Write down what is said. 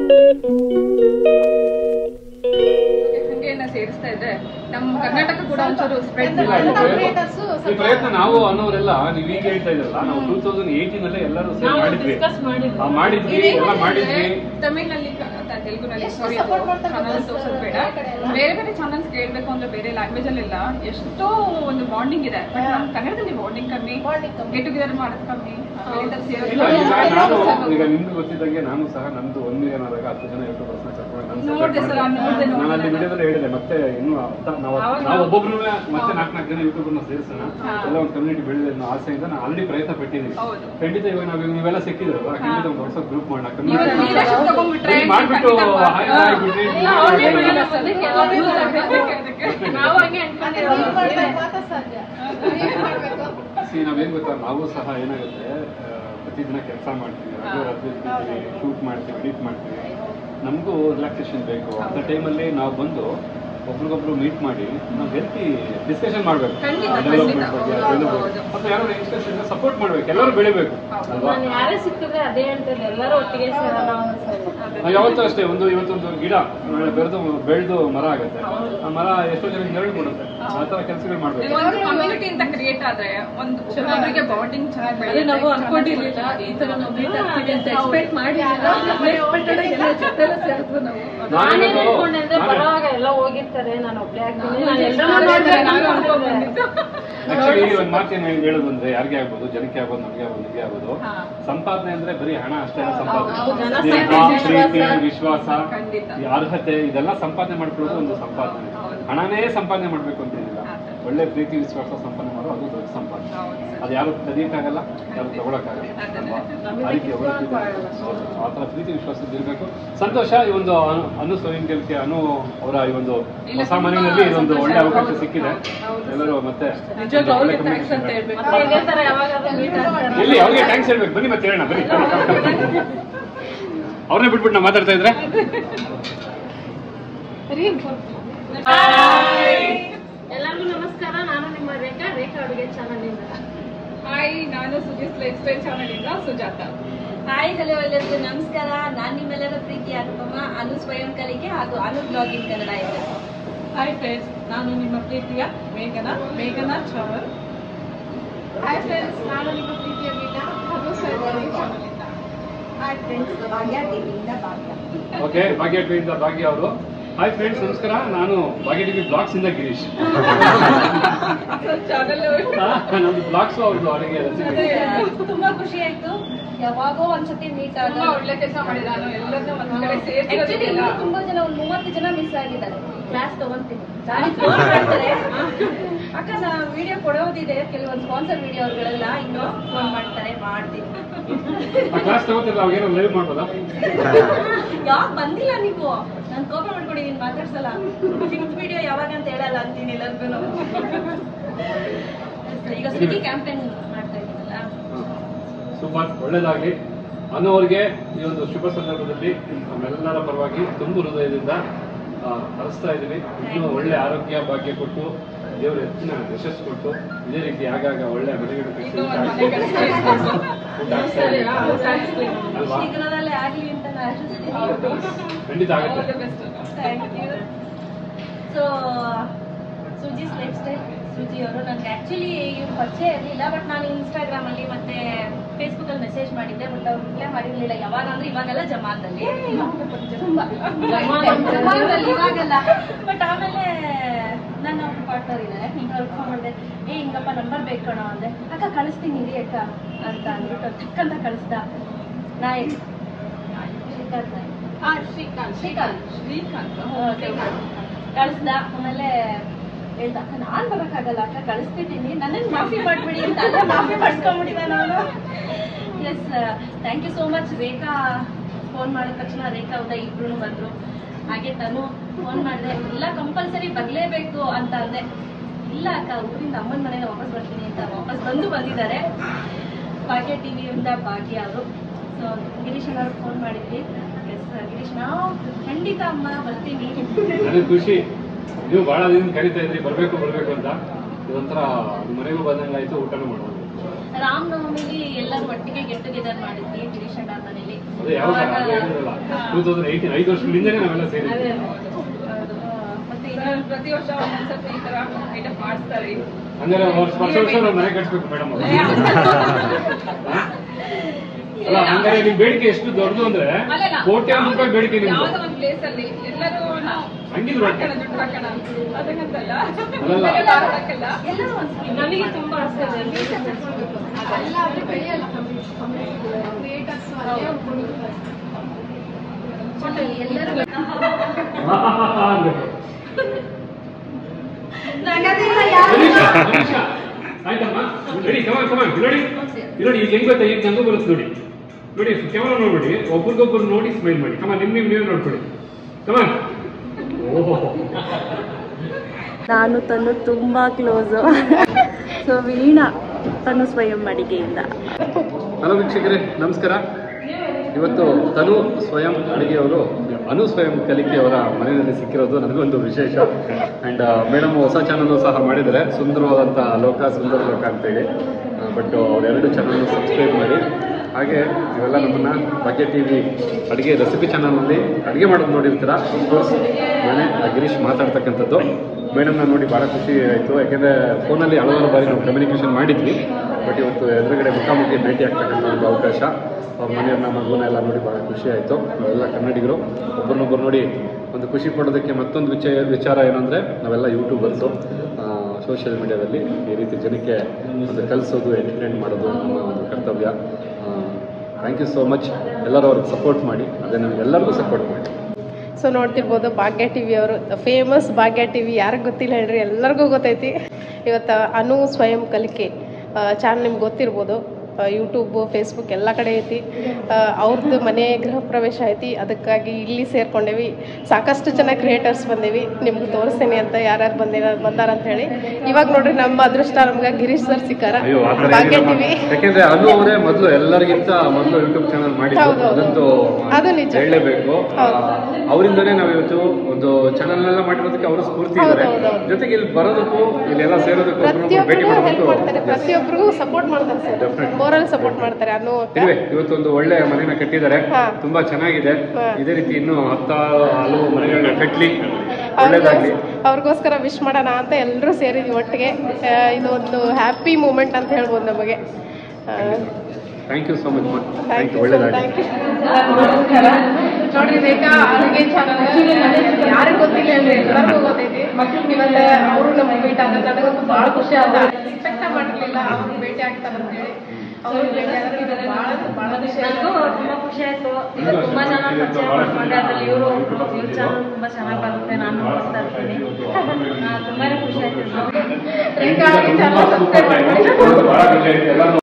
ಹಂಗೇನ ಸೇರಿಸ್ತಾ ಇದ್ರೆ ನಮ್ಮ ಕರ್ನಾಟಕ ಕೂಡ ಒಂಚೂರು ಸ್ಪ್ರೆಡ್ ಇಲ್ಲ, ಈ ಪ್ರಯತ್ನ- ಈ ಪ್ರಯತ್ನ ನಾವು ಅನ್ನೋರೆಲ್ಲ ನೀವ್ ಈಗ ಹೇಳ್ತಾ ಇದ್ರಲ್ಲ ನಾವು ಟೂ ತೌಸಂಡ್ ಏಯ್ಟೀನ್ ಅಲ್ಲೇ ಎಲ್ಲರೂ ಸೇರಿ ನಾವು ಮಾಡಿದ್ವಿ ಡಿಸ್ಕಸ್ ಮಾಡಿದ್ವಿ ಆ, ಮಾಡಿದ್ವಿ ಎಲ್ಲ ಮಾಡಿದ್ವಿ ತಮಿಳ್ನಲ್ಲಿ ಕ- ತ- ತೆಲುಗುನಲ್ಲಿ ಸಾರಿ support ಮಾಡ್ತಾರೆ ಚಾನಲ್ ಗೊತ್ತಾ ತೋರ್ಸೋದು sir? ಬೇಡ ಬೇರೆ ಕಡೆ ಎಲ್ಲ. ಬೇರೆ ಬೇರೆ ಚಾನಲ್ಸ್ ಕೇಳಬೇಕು ಅಂದ್ರೆ ಬೇರೆ ಲ್ಯಾಂಗ್ವೇಜ್ ಅಲ್ಲೆಲ್ಲ ಎಷ್ಟೋ ಒಂದು ಬಾಂಡಿಂಗ್ ಇದೆ ಬಟ್ ನಮ್ಮ ಕನ್ನಡದಲ್ಲಿ ಬಾಂಡಿಂಗ್ ಕಮ್ಮಿ Bonding ಕಮ್ಮಿ. ಗೆಟ್ ಟುಗೆದರ್ ಮಾಡೋದು ಕಮ್ಮಿ ಆಮೇಲೆ ಇದ್ರಲ್ಲಿ ಸೇರೋದು ಇಲ್ಲ ಕಮ್ಮಿ. ಈಗ ನಾನು ಸ್ವಲ್ಪ- ಈಗ ನಿಮ್ಗೆ ಗೊತ್ತಿದ್ದಂಗೆ ನಾನು ಸಹ ನಂದು ಒಂದು ಮಿಲಿಯನ್ ಆದಾಗ ಹತ್ತು ಜನ ಯೂಟ್ಯೂಬರ್ಸ್ ಕರ್ಕೊಂಡು ನಾನು ನೋಡ್ದೆ separate sir, ನಾನ್ ನೋಡ್ದೆ, ಮಾಡಿದೆ. ನಾನು ಅಲ್ಲಿ ನೋಡ್ದೆ. ವಿಡಿಯೋದಲ್ಲಿ ಹೇಳಿದೆ ಮತ್ತೆ ಇನ್ನು ಅತ್ತ- ನಾವು ಅವಾಗ ನಾವು ನಾವು- ಒಬ್ಬೊಬ್ರು ಮತ್ತೆ ನಾಲ್ಕು ನಾಲ್ಕು ಜನ ಯೂಟ್ಯೂಬರ್ನ ಸೇರಿಸೋಣ ಹಾ. ಎಲ್ಲ ಒಂದು ಕಮ್ಯುನಿಟಿ ಬೆಳೆದ ಅನ್ನೋ ಆಸೆಯಿಂದ ನಾನು ಅಲ್ಲಿ ಪ್ರಯತ್ನ ಪಟ್ಟಿದ್ದೀನಿ ಹೌದು. ಖಂಡಿತ ಇವಾಗ ನಾವು ನೀವೆಲ್ಲ ಸಿಕ್ಕಿದ್ರಲ್ಲ ಖಂಡಿತ ಒಂದು ಹೊಸ ಗ್ರೂಪ್ ಮಾಡೋಣ ನೀವು ಕಮ್ಯುನಿಟಿ leadership ತಗೊಂಡ್ಬಿಟ್ರೆ ಮಾಡ್ಬಿಟ್ಟು ಖಂಡಿತ ಹಾಯ್ ಮಾಡ್ಬೋದು. ಹಾಯ್ ಬಿಡ್ರಿ ಇಲ್ಲ, ಅವ್ರನ್ನೇ ಬಿಡಲ್ಲ ಸದ್ಯಕ್ಕೆ ಎಲ್ಲ use ಆಗ್ಬೇಕು. ಅದಕ್ಕೆ. ನಾವು ಹಂಗೆ ಅನ್ಕೊಂಡಿರೋದು. Reel ಮಾಡ್ಬೇಕು ಮಾತ್ರ ಸಾಧ್ಯ Reel ಮಾಡ್ಬೇಕು ಸಿ ನಾವೇನ್ ಗೊತ್ತಾ ನಾವು ಸಹ ಏನಾಗುತ್ತೆ ಆ, ಪ್ರತಿದಿನ ಕೆಲಸ ಮಾಡ್ತೀವಿ ರಾತ್ರಿ ರಾತ್ರಿ ಇರ್ತೀವಿ ಶೂಟ್ ಮಾಡ್ತೀವಿ ಎಡಿಟ್ ಮಾಡ್ತೀವಿ ನಮಗೂ ರಿಲ್ಯಾಕ್ಸೇಷನ್ ಬೇಕು ಅಂತ ಟೈಮಲ್ಲಿ ನಾವು ಬಂದು ಒಬ್ರಿಗೊಬ್ರು ಮೀಟ್ ಮಾಡಿ ನಾವು ಹೆಲ್ತಿ ಡಿಸ್ಕಷನ್ ಮಾಡ್ಬೇಕು ಖಂಡಿತ, ಡೆವಲಪ್ಮೆಂಟ್ ಖಂಡಿತ. ಬಗ್ಗೆ ಹೌದು, ಅದ್ರ ಹೌದು. ಬಗ್ಗೆ ಮತ್ತೆ ಯಾರು ಯಂಗ್ಸ್ಟರ್ಸ್ ಸಪೋರ್ಟ್ ಮಾಡ್ಬೇಕು ಎಲ್ಲರೂ ಬೆಳಿಬೇಕು ಅಲ್ವಾ ನಾನು ಯಾರೇ ಸಿಕ್ಕಿದ್ರೆ ಅದೇ ಹೇಳ್ತಿದ್ದೆ ಎಲ್ಲರೂ ಒಟ್ಟಿಗೆ ಸೇರೋಣ ಒಂದ್ಸರಿ. ನಾವು ಯಾವತ್ತೂ ಅಷ್ಟೇ ಒಂದು ಇವತ್ತೊಂದು ಗಿಡ ಬೆಳೆದು ಬೆಳೆದು ಮರ ಆಗುತ್ತೆ ಆ ಮರ ಎಷ್ಟೋ ಜನ ನೆರಳು ಕೊಡುತ್ತೆ ಆ ತರ ಕೆಲಸಗಳು ಮಾಡ್ಬೇಕು ಒಂದು ಕಮ್ಯುನಿಟಿ ಅಂತ ಕ್ರಿಯೇಟ್ ಆದ್ರೆ ಒಂದು ಒಬ್ಬೊಬ್ಬರಿಗೆ ಬಾಂಡಿಂಗ್ ಚೆನ್ನಾಗಿ ಅದೇ ನಾವು ಅನ್ಕೊಂಡಿರ್ಲಿಲ್ಲ ಈ ತರ ನಾವು ಮೀಟ್ ಆಗ್ತೀವಿ ಅಂತ ಎಕ್ಸ್ಪೆಕ್ಟ್ ಮಾಡಿರಲಿಲ್ಲ ಅನ್ಎಕ್ಸ್ಪೆಕ್ಟೆಡ್ ಆಗಿ ಎಲ್ಲ ಜೊತೆಲ್ಲ ಸೇರಿದ್ವು ನಾವು ನಾನೇ ನಾನೇನೋ- ಅನ್ಕೊಂಡೆ ಅಂದ್ರೆ ನಾನೇ- ಬರೋವಾಗ ಎಲ್ಲ ಹೋಗಿರ್ತಾರೆ ನಾನು ಒಬ್ಳೆ ಆಗ್ತೀನಿ ನಾನು ಎಷ್ಟು ಎಲ್ಲರೂ ನೋಡ್ದೆ ನಾನು ನಾನು ಅನ್ಕೊಂಡ್ಬಂದಿದ್ದು. ಆಕ್ಚುಲಿ ಒಂದ್ ಮಾತೇನು ಹೇಳೋದು ಅಂದ್ರೆ ಯಾರಿಗೆ ಆಗ್ಬೋದು ಜನಕ್ಕೆ ಆಗ್ಬೋದು ನಮಗೆ ಆಗ್ಬೋದು ನಿಮಗೆ ಆಗ್ಬೋದು ಹಾ. ಸಂಪಾದನೆ ಅಂದ್ರೆ ಬರೀ ಹಣ ಅಷ್ಟೇ ಅಲ್ಲ ಹೌದು, ಸಂಪಾದನೆ ಜನ ಸ್ನೇಹ, ಸಂಪಾದನೆ, ಪ್ರೀತಿ ವಿಶ್ವಾಸ. ವಿಶ್ವಾಸ ಖಂಡಿತ. ಈ ಅರ್ಹತೆ ಇದೆಲ್ಲ ಸಂಪಾದನೆ ಮಾಡ್ಕೊಳ್ಳೋದು ಒಂದು ಸಂಪಾದನೆ ಹೌದು. ಹಣನೇ ಸಂಪಾದನೆ ಮಾಡ್ಬೇಕು ಅಂತ ಏನಿಲ್ಲ ಹಾ, ಸರ್. ಒಳ್ಳೆ ಪ್ರೀತಿ ವಿಶ್ವಾಸ ಸಂಪಾದನೆ ಮಾಡೋದು ಅದು ದೊಡ್ಡ ಸಂಪಾದನೆ ಹೌದು ಸರ್. ಅದು ಯಾರು ಕದಿಯಕ್ಕಾಗಲ್ಲ ಯಾರು ತಗೊಳಕ್ಕಾಗಲ್ಲ ಅದನ್ನೇ. ಅಲ್ವಾ? ಆ ರೀತಿ ಒಳ್ಳೆ ಪ್ರೀತಿ ಹೌದು. ಆ ಥರ ಪ್ರೀತಿ ವಿಶ್ವಾಸ ಇರಬೇಕು ಸಂತೋಷ ಈ ಒಂದು ಅನು- ಅನು ಸ್ವಯಂ ಗೆಲ್ಕೆ ಅನು ಅವರ ಈ ಒಂದು ಇಲ್ಲ, ಹೊಸ ತುಂಬಾ ಮನೆಯಲ್ಲಿ ಇದೊಂದು ಸಂತೋಷ. ಒಳ್ಳೆ ಅವಕಾಶ ಹೌದು. ಸಿಕ್ಕಿದೆ ಹೌದು. ಎಲ್ಲರೂ ಮತ್ತೆ ನಿಜವಾಗ್ಲೂ ಒಳ್ಳೆ ಅವ್ರಿಗೆ ಥ್ಯಾಂಕ್ಸ್ ಅಂತ communication ಹೇಳ್ಬೇಕು ಮತ್ತೆ ಇದೇ ತರ ಯಾವಾಗಾದ್ರೂ ಮೀಟ್ ಆಗ್ತಾರೆ ಎಲ್ಲಿ ಅವ್ರಿಗೆ ಥ್ಯಾಂಕ್ಸ್ ಹೇಳ್ಬೇಕು ಬನ್ನಿ ಮತ್ತೆ ಹೇಳೋಣ ಬನ್ನಿ ಅವ್ರನ್ನೇ ಬಿಟ್ಬಿಟ್ಟು ನಾ ಮಾತಾಡ್ತಾ ಇದ್ರೆ ಎಲ್ಲರಿಗೂ ನಮಸ್ಕಾರ ನಾನು ನಿಮ್ಮ ರೇಖಾ ರೇಖಾ ಅಡುಗೆ ಚಾನಲ್ ಇಂದ ಹಾಯ್ ನಾನು ಸುಜಿತ್ ಲೈಫ್ ಸ್ಟೈಲ್ ಚಾನಲ್ ಇಂದ ಸುಜಾತ ಹಾಯ್ ಹಲೋ ಎಲ್ಲರಿಗೂ ನಮಸ್ಕಾರ ನಾನು ನಿಮ್ಮೆಲ್ಲರ ಪ್ರೀತಿ ಅನುಪಮ ಅನು ಸ್ವಯಂ ಕಲಿಕೆ ಹಾಗೂ ಅನು ಬ್ಲಾಗಿಂಗ್ ಕನ್ನಡ ಇದೆ ಹಾಯ್ ಫ್ರೆಂಡ್ಸ್ ನಾನು ನಿಮ್ಮ ಪ್ರೀತಿಯ ಮೇಘನ ಮೇಘನಾ ಚಾವಲ್ ಹಾಯ್ ಫ್ರೆಂಡ್ಸ್ ನಾನು ನಿಮ್ಮ ಪ್ರೀತಿಯ ಮೀನಾ ಅದು ಸರ್ವರಿ ಚಾನಲ್ ಇಂದ ಹಾಯ್ ಫ್ರೆಂಡ್ಸ್ ಭಾಗ್ಯ ಟಿವಿಯಿಂದ ಭಾಗ್ಯ ಓಕೆ ಭಾಗ್ಯ ಟಿವಿಯಿಂದ ಭಾಗ್ಯ ಅವರು ಹಾಯ್ ಫ್ರೆಂಡ್ಸ್ ನಮಸ್ಕಾರ ನಾನು ಭಾಗ್ಯ ಟಿವಿ ಬ್ಲಾಗ್ಸ್ ಇಂದ ಗಿರೀಶ್ ಚಾನಲ್ ನಮ್ದು ಬ್ಲಾಗ್ಸ್ ಅವ್ರದ್ದು ಅಡುಗೆ ರೆಸಿಪಿ ತುಂಬಾ ಖುಷಿ ಆಯ್ತು ಯಾವಾಗೋ ಒಂದ್ಸತಿ ಮೀಟ್ ಆಗ ತುಂಬಾ ಒಳ್ಳೆ ಕೆಲಸ ಮಾಡಿದ ನಾನು ಎಲ್ಲರನ್ನೂ ಒಂದ್ ಕಡೆ ಆಕ್ಚುಲಿ ಸೇರಿಸಿರೋದಿಲ್ಲ ತುಂಬಾ ಜನ ಒಂದ್ ಮೂವತ್ತು ಜನ ಮಿಸ್ ಆಗಿದ್ದಾರೆ ಕ್ಲಾಸ್ ತಗೊಂತೀನಿ ದಾರಿ ಫೋನ್ ಮಾಡ್ತಾರೆ ಅಕ್ಕ ನಾ ವಿಡಿಯೋ ಕೊಡೋದಿದೆ ಕೆಲವೊಂದು ಸ್ಪಾನ್ಸರ್ ವಿಡಿಯೋಗಳೆಲ್ಲ ಇನ್ನು ಫೋನ್ ಮಾಡ್ತಾರೆ ಮಾಡ್ತೀನಿ ಆ ಕ್ಲಾಸ್ ತಗೋತಿಲ್ಲ ಅವಾಗೇನೋ ಲೈವ್ ಮಾಡ್ಬೋದಾ ಯಾಕೆ ಬಂದಿಲ್ಲ ನೀವು ನಾನು ಕೋಪ ಮಾಡ್ಕೊಂಡಿದ್ದೀನಿ ಮಾತಾಡ್ಸಲ್ಲ ಫಿಫ್ತ್ ವಿಡಿಯೋ ಯಾವಾಗ ಅಂತ ಹೇಳಲ್ಲ ಅಂತೀನಿ ಎಲ್ಲರಿಗೂ ಈಗ ಸಿಟಿ ಕ್ಯಾಂಪೇನ್ ಮಾಡ್ತಾ ಇದ್ದೀನಲ್ಲ ಸೂಪರ್ ಒಳ್ಳೇದಾಗ್ಲಿ ಅನು ಅವ್ರಿಗೆ ಈ ಒಂದು ಶುಭ ಸಂದರ್ಭದಲ್ಲಿ ನಮ್ಮೆಲ್ಲರ ಪರವಾಗಿ ತುಂಬು ಹೃದಯದಿಂದ ಆ, ಹರಸ್ತಾ ಇದ್ದೀವಿ ಇನ್ನೂ ಒಳ್ಳೆ ಆರೋಗ್ಯ ಭಾಗ್ಯ ಕೊಟ್ಟು ದೇವರು ಹೆಚ್ಚಿನ ಯಶಸ್ಸು ಕೊಟ್ಟು ಇದೇ ರೀತಿ ಆಗಾಗ ಒಳ್ಳೆ ಮನೆಗಳು ಕಟ್ಟಿ ಇನ್ನೂ ಊಟ ಒಂದ್ ಮನೆ ಹಾಕ್ಸಿ- ಊಟ ಹಾಕ್ಸ್ತಾ ಇರಿ. ಅಲ್ವಾ ಶೀಘ್ರದಲ್ಲೇ ಆಗ್ಲಿ ಅಂತ ನಾನು ಆಶಿಸ್ತೀನಿ ಖಂಡಿತ ಆಲ್ ದ ಆಗುತ್ತೆ best thank you so Suji's life style Suji ಅವರು ನನಗೆ ಆ್ಯಕ್ಚುಲಿ ಇವ್ರು ಪರಿಚಯ ಇರಲಿಲ್ಲ ಬಟ್ ನಾನು ಇನ್ಸ್ಟಾಗ್ರಾಮಲ್ಲಿ ಮತ್ತೆ ಫೇಸ್ಬುಕ್ಕಲ್ಲಿ ಮೆಸೇಜ್ ಮಾಡಿದ್ದೆ ಬಟ್ ಅವ್ರು ರಿಪ್ಲೈ ಮಾಡಿರಲಿಲ್ಲ ಯಾವಾಗ ಅಂದ್ರೆ ಇವಾಗೆಲ್ಲ ಜಮಾದಲ್ಲಿ ತುಂಬಾ ಜಮಾದಲ್ಲಿ ಇವಾಗೆಲ್ಲ ಬಟ್ ಆಮೇಲೆ ನನ್ನ ಅವ್ರ ಪಾರ್ಟ್ನರ್ ಇದ್ದಾರೆ ಹಿಂಗೆ ಅವ್ರಿಗೆ ಫೋನ್ ಮಾಡಿದೆ ಏ ಹಿಂಗಪ್ಪ ನಂಬರ್ ಬೇಕು ಕಣೋ ಅಂದೆ ಅಕ್ಕ ಕಳಿಸ್ತೀನಿ ಇರಿ ಅಕ್ಕ ಅಂತ ಅಂದ್ಬಿಟ್ಟು ಚಿಕ್ಕಂತ ಕಳಿಸ್ದ ನಾಯಕ್ ಶ್ರೀಕಾಂತ್ ನಾಯಕ್ ಹಾ ಶ್ರೀಕಾಂತ್ ಶ್ರೀಕಾಂತ್ ಶ್ರೀಕಾಂತ್ ಕಳಿಸ್ದ ಆಮೇಲೆ ಹೇಳ್ದ ಅಕ್ಕ ನಾನ್ ಬರಕ್ಕಾಗಲ್ಲ ಅಕ್ಕ ಕಳಿಸ್ತಿದ್ದೀನಿ ನನ್ನನ್ನು ಮಾಫಿ ಮಾಡ್ಬಿಡಿ ಅಂತ ಅಲ್ಲ ಮಾಫಿ ಮಾಡಿಸ್ಕೊಂಡ್ಬಿಟ್ಟಿದ್ದೆ ನಾನು yes thank you so much Rekha phone ಮಾಡಿದ ತಕ್ಷಣ ರೇಖಾ ಉದಯ ಇಬ್ರು ಬಂದ್ರು ಹಾಗೆ ತನು ಫೋನ್ ಮಾಡಿದೆ ಇಲ್ಲ ಕಂಪಲ್ಸರಿ ಬರ್ಲೇಬೇಕು ಅಂತ ಅಂದೆ ಇಲ್ಲ ಅಕ್ಕ ಊರಿಂದ ಅಮ್ಮನ ಮನೆಗೆ ವಾಪಸ್ ಬರ್ತೀನಿ ಅಂತ ವಾಪಸ್ ಬಂದು ಬಂದಿದ್ದಾರೆ ಭಾಗ್ಯ ಟಿವಿಯಿಂದ ಭಾಗ್ಯ ಅವರು ಸೊ ಗಿರೀಶ್ ಅವ್ರಿಗೆ ಫೋನ್ ಮಾಡಿದ್ವಿ ಎಸ್ ಗಿರೀಶ್ ನಾವು ಖಂಡಿತ ಅಮ್ಮ ಬರ್ತೀನಿ ನನಗೆ ಖುಷಿ ನೀವು ಬಹಳ ದಿನ ಕರಿತಾ ಇದ್ರಿ ಬರ್ಬೇಕು ಬರ್ಬೇಕು ಅಂತ ಇದೊಂಥರ ಮನೆಗೂ ಬಂದಂಗಾಯ್ತು ಊಟನೂ ಮಾಡೋದು ರಾಮನವಮಿಲಿ ಎಲ್ಲರೂ ಒಟ್ಟಿಗೆ ಗೆಟ್ ಟುಗೆದರ್ ಮಾಡಿದ್ವಿ ಗಿರೀಶ್ ಅಣ್ಣ ಮನೇಲಿ ಸೊ ಅದೇ ಯಾವಾಗ ಟೂ ತೌಸಂಡ್ ಏಯ್ಟೀನ್ ಐದು ವರ್ಷಗಳಿಂದನೇ ನಾವೆಲ್ಲ ಸೇರಿದ್ವಿ ಮತ್ತೆ ಸರ್, ಪ್ರತಿ ವರ್ಷ ಒಂದೊಂದ್ಸತಿ ಈ ತರ ಐಟಮ್ ಮಾಡಿಸ್ತಾರೆ ಹಂಗಾರೆ ವರ್ಷ ವರ್ಷ ವರ್ಷ ನಾವು ಮನೆ ಕಟ್ಸ್ಬೇಕು ಮೇಡಮ್ ಅಲ್ಲ ಹಂಗಾರೆ ನಿಮ್ ಬೇಡಿಕೆ ಎಷ್ಟು ದೊಡ್ಡದು ಅಂದ್ರೆ ಅಲ್ಲಲ್ಲ. ಕೋಟ್ಯಾಂತರ ರೂಪಾಯಿ ಬೇಡಿಕೆ ನಿಮ್ದು ಯಾವ್ದೋ ಒಂದು ಪ್ಲೇಸ್ ಅಲ್ಲಿ ಎಲ್ಲರೂ ನಾವು ಹಂಗಿದ್ರು ಓಕೆ ಹಾಕೋಣ, ದುಡ್ಡು ಹಾಕೋಣ ಅದಕ್ಕಂತಲ್ಲ ಅಲ್ಲಲ್ಲ. ಅದೆಲ್ಲ ಹಾಕಲ್ಲ. ಎಲ್ಲರೂ ಒಂದು ನನಗೆ ತುಂಬಾ ಆಸೆ ಇದೆ ಅದೆಲ್ಲ ಅವ್ರಿಗೆ ಬೆಳೆಯಲ್ಲ ಕ್ರಿಯೇಟರ್ಸ್ ಅಲ್ಲೇ ಹುಡುಕ್ತಾರೆ ಎಲ್ಲರೂ ಮನೀಷಾ, ಮನೀಷಾ. ಆಯ್ತಮ್ಮ ರೆಡಿ ಕಮಾನ್ ಕಮಾನ್ ನೋಡಿ ಇಲ್ಲಿ ನೋಡಿ ಈಗ ಹೆಂಗ್ ಗೊತ್ತಾ ಈಗ ನಂಗೂ ಬರುತ್ತೆ ನೋಡಿ ನೋಡಿ ಕ್ಯಾಮರಾ ನೋಡ್ಬಿಡಿ ಒಬ್ರಿಗೊಬ್ರು ನೋಡಿ ಸ್ಮೈಲ್ ಮಾಡಿ ಕಮಾನ್ ನಿಮ್ ನಿಮ್ ನೀವೇ ನೋಡ್ಕೊಳ್ಳಿ ಕಮಾನ್ ಓಹೋ ನಾನು ತನು ತುಂಬ ಕ್ಲೋಸು ಸೊ ವೀಣಾ ತನು ಸ್ವಯಂ ಮಡಿಗೆಯಿಂದ ಹಲೋ ವೀಕ್ಷಕರೇ ನಮಸ್ಕಾರ ಇವತ್ತು ತನು ಸ್ವಯಂ ಅಡುಗೆಯವರು ಅನು ಸ್ವಯಂ ಕಲಿಕೆಯವರ ಮನೆಯಲ್ಲಿ ಸಿಕ್ಕಿರೋದು ನನಗೊಂದು ವಿಶೇಷ ಆ್ಯಂಡ್ ಮೇಡಮ್ ಹೊಸ ಚಾನಲ್ಲು ಸಹ ಮಾಡಿದ್ದಾರೆ ಸುಂದರವಾದಂಥ ಲೋಕ ಸುಂದರ ಲೋಕ ಅಂತೇಳಿ ಬಟ್ ಅವರೆರಡು ಚಾನಲ್ನು ಸಬ್ಸ್ಕ್ರೈಬ್ ಮಾಡಿ ಹಾಗೆ ಇವೆಲ್ಲ ನಮ್ಮನ್ನು ಭಾಗ್ಯ ಟಿ ವಿ ಅಡುಗೆ ರೆಸಿಪಿ ಚಾನಲ್ನಲ್ಲಿ ಅಡುಗೆ ಮಾಡೋದು ನೋಡಿರ್ತೀರ ಅಫ್ಕೋರ್ಸ್ ನಾನೇ ಆ ಗಿರೀಶ್ ಮಾತಾಡ್ತಕ್ಕಂಥದ್ದು ಮೇಡಮ್ನ ನೋಡಿ ಭಾಳ ಖುಷಿ ಆಯಿತು ಯಾಕೆಂದರೆ ಫೋನಲ್ಲಿ ಹಲವಾರು ಬಾರಿ ನಾವು ಕಮ್ಯುನಿಕೇಷನ್ ಮಾಡಿದ್ವಿ ಬಟ್ ಇವತ್ತು ಎದುರುಗಡೆ ಮುಖಾಮುಖಿ ಭೇಟಿ ಆಗ್ತಕ್ಕಂಥ ಒಂದು ಅವಕಾಶ ಅವ್ರ ಮನೆಯವ್ರನ್ನ ಮಗುನ ಎಲ್ಲ ನೋಡಿ ಭಾಳ ಖುಷಿ ಆಯಿತು ನಾವೆಲ್ಲ ಕನ್ನಡಿಗರು ಒಬ್ಬರನ್ನೊಬ್ಬರು ನೋಡಿ ಒಂದು ಖುಷಿ ಪಡೋದಕ್ಕೆ ಮತ್ತೊಂದು ವಿಚಾರ ವಿಚಾರ ಏನಂದರೆ ನಾವೆಲ್ಲ ಯೂಟ್ಯೂಬರ್ಸು ಸೋಷಿಯಲ್ ಮೀಡಿಯಾದಲ್ಲಿ ಈ ರೀತಿ ಜನಕ್ಕೆ ಒಂದು ಕಲಿಸೋದು ಎಂಟರ್ಟೈನ್ ಮಾಡೋದು ನಮ್ಮ ಒಂದು ಕರ್ತವ್ಯ ಥ್ಯಾಂಕ್ ಯು ಸೋ ಮಚ್ ಎಲ್ಲರೂ ಅವ್ರಿಗೆ ಸಪೋರ್ಟ್ ಮಾಡಿ ಅದೇ ನಮ್ಗೆ ಎಲ್ಲರಿಗೂ ಸಪೋರ್ಟ್ ಮಾಡಿ ಸೊ ನೋಡ್ತಿರ್ಬೋದು ಭಾಗ್ಯ ಟಿ ವಿ ಅವರು ಫೇಮಸ್ ಭಾಗ್ಯ ಟಿ ವಿ ಯಾರಿಗೆ ಗೊತ್ತಿಲ್ಲ ಹೇಳ್ರಿ ಎಲ್ಲರಿಗೂ ಗೊತ್ತೈತಿ ಇವತ್ತು ಅನು ಸ್ವಯಂ ಕಲಿಕೆ ಚಾನಲ್ ನಿಮ್ಗೆ ಗೊತ್ತಿರ್ಬೋದು ಯೂಟ್ಯೂಬು ಫೇಸ್ಬುಕ್ ಎಲ್ಲ ಕಡೆ ಐತಿ ಆ, ಅವ್ರದ್ದು ಮನೆ ಗೃಹ ಪ್ರವೇಶ ಐತಿ ಅದಕ್ಕಾಗಿ ಇಲ್ಲಿ ಸೇರ್ಕೊಂಡೇವಿ ಸಾಕಷ್ಟು ಜನ ಕ್ರಿಯೇಟರ್ಸ್ ಬಂದೇವಿ ನಿಮ್ಗೆ ತೋರಿಸ್ತೇನೆ ಅಂತ ಯಾರ್ಯಾರು ಬಂದಿರ ಬಂದಾರ ಅಂತ ಹೇಳಿ ಇವಾಗ ನೋಡ್ರಿ ನಮ್ಮ ಅದೃಷ್ಟ ನಮ್ಗೆ ಗಿರೀಶ್ ಸರ್ ಸಿಕ್ಕಾರ ಅಯ್ಯೋ ಆ ಥರ ಭಾಗ್ಯ ಏನಿಲ್ಲಮ್ಮ. ಟಿವಿ ಯಾಕೆಂದ್ರೆ ಅನು ಅವರೇ ಮೊದಲು ಎಲ್ಲರಿಗಿಂತ ಮೊದಲು ಯೂಟ್ಯೂಬ್ ಚಾನಲ್ ಮಾಡಿದ್ರು ಹೌದು, ಹೌದು. ಅದಂತೂ ಅದು ನಿಜ. ಹೇಳಲೇಬೇಕು ಹೌದು. ಅವರಿಂದನೇ ನಾವು ಇವತ್ತು ಒಂದು ಚಾನಲ್ ಎಲ್ಲ ಮಾಡಿರೋದಕ್ಕೆ ಅವರು ಸ್ಫೂರ್ತಿ ಹೌದು, ಇದ್ದಾರೆ ಹೌದು, ಹೌದು. ಜೊತೆಗೆ ಇಲ್ಲಿ ಬರೋದಕ್ಕೂ ಇಲ್ಲೆಲ್ಲ ಸೇರೋದಕ್ಕೂ ಒಬ್ರನ್ನೊಬ್ರು ಭೇಟಿ ಪ್ರತಿಯೊಬ್ಬರಿಗೂ ಹೆಲ್ಪ್ ಮಾಡ್ತಾರೆ ಮಾಡೋದಕ್ಕೂ ಪ್ರತಿಯೊಬ್ಬರಿಗೂ ಸಪೋರ್ಟ್ ಮಾಡ್ತಾರೆ ಸರ್ Definitely. ಮೋರಲ್ ಸಪೋರ್ಟ್ ಮಾಡ್ತಾರೆ ಅನು ಅಕ್ಕ ಇಲ್ವೇ ಇವತ್ತೊಂದು ಒಳ್ಳೆ ಮನೆನ ಕಟ್ಟಿದ್ದಾರೆ ಹಾ. ತುಂಬಾ ಚೆನ್ನಾಗಿದೆ ಹಾ. ಇದೇ ರೀತಿ ಇನ್ನೂ ಹತ್ತಾರು ಹಲವು ಮನೆಗಳನ್ನ ಕಟ್ಲಿ ಒಳ್ಳೇದಾಗ್ಲಿ ಅವ್ರಿಗೋಸ್- ಅವ್ರಿಗೋಸ್ಕರ ವಿಶ್ ಮಾಡೋಣ ಅಂತ ಎಲ್ಲರೂ ಸೇರಿದ್ವಿ ಒಟ್ಟಿಗೆ ಆ, ಇದು ಒಂದು ಹ್ಯಾಪಿ ಮೂಮೆಂಟ್ ಅಂತ ಹೇಳ್ಬೋದು ನಮಗೆ thank you so much thank thank you you ಒಳ್ಳೇದಾಗ್ಲಿ ನಮಸ್ಕಾರ ನೋಡ್ರಿ ಬೇಕಾ ಅಡುಗೆ ಚಾನಲ್ ಯಾರಿಗೂ ಗೊತ್ತಿಲ್ಲ ಅಂದ್ರೆ ಎಲ್ಲರಿಗೂ ಗೊತ್ತೈತಿ ಇವತ್ತು ಅವರು ನಮ್ಗೆ ಮೀಟ್ ಆದ್ರೆ ನನಗಂತೂ ಭಾಳ ಖುಷಿ ಆದ ಎಕ್ಸ್ಪೆಕ್ಟ್ ಮಾಡಿರ್ಲಿಲ್ಲ ಅವ್ರು ಭೇಟಿ ಆಗ್ತಾರೆ ಅಂತೇಳಿ ಅವ್ರು ಭೇಟಿ ಆದ್ರೆ ಭಾಳ ಭಾಳ ಖುಷಿ ನನಗೂ ಆಯ್ತು ತುಂಬಾ ಖುಷಿ ಆಯ್ತು ಈಗ ತುಂಬಾ ಜನ ಪರಿಚಯ ಮಾಡ್ಕೊಂಡೆ ಅದ್ರಲ್ಲಿ ಇವರು ಇವ್ರ ಚಾನಲ್ ತುಂಬಾ ಚೆನ್ನಾಗಿ ಬರುತ್ತೆ ನಾನು ನೋಡ್ತಾ ಇರ್ತೀನಿ ಆ, ತುಂಬಾನೇ ಖುಷಿ ಆಯ್ತು ರೇಖಾ ಅಡುಗೆ ಚಾನಲ್ ಸಬ್ಸ್ಕ್ರೈಬ್ ಮಾಡಿ ಬಹಳ ಖುಷಿ ಆಯ್ತು ಎಲ್ಲರೂ